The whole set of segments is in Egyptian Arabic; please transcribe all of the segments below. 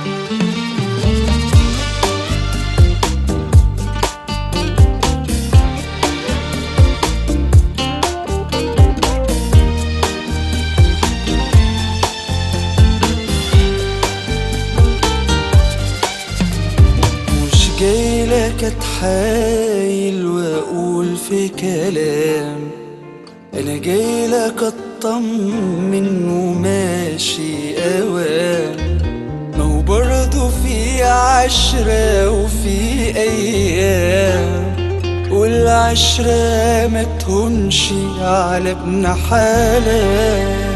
مش جاي لك اتحايل واقول في كلام انا جاي لك اطمن وماشي اوام ما هو برضه في عشرة وفي ايام والعشرة ما تهونش على ابن حلال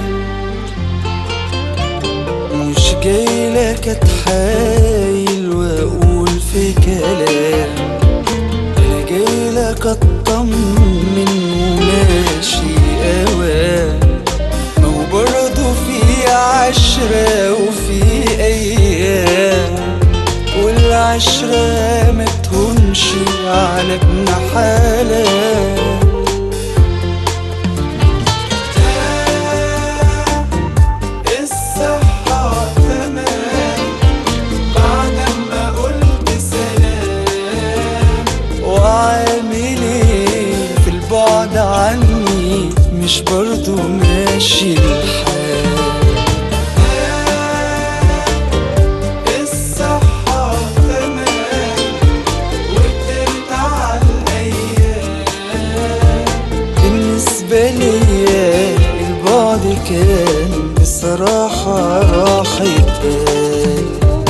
مش جاي لك اتحايل واقول في كلام انا جاي لك اطمن وماشي اوام ما هو برضه في عشرة وفي ايام والعشرة ما تهونش على ابن حلال الصحة تمام بعد ما قلت سلام وعامل ايه في البعد عني مش برضو ماشي الحال الصحة تمام وقدرت على الأيام بالنسبة ليا البعد كان بصراحة راح يتقال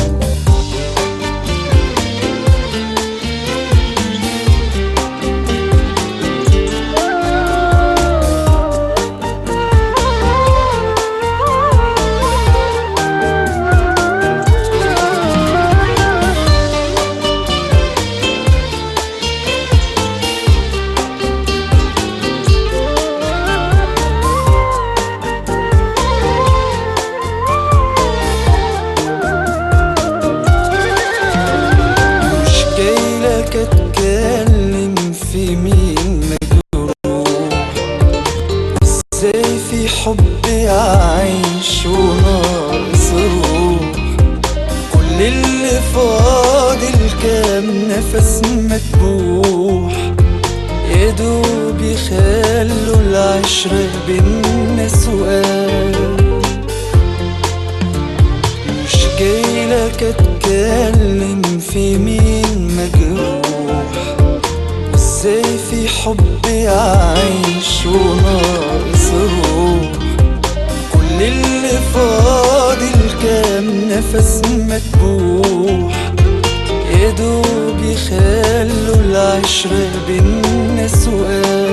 مش جاي لك اتكلم في مين مجروح ازاي في حب عايش وناقص روح كل اللي فاضل كام نفس مذبوح يا دوب يخلوا العشرة بينا سؤال مش جاي لك اتكلم في مين مجروح ازاي في حب عايش وناقص روح كل اللي فاضل كام نفس مذبوح يا دوب يخلوا العشرة بينا سؤال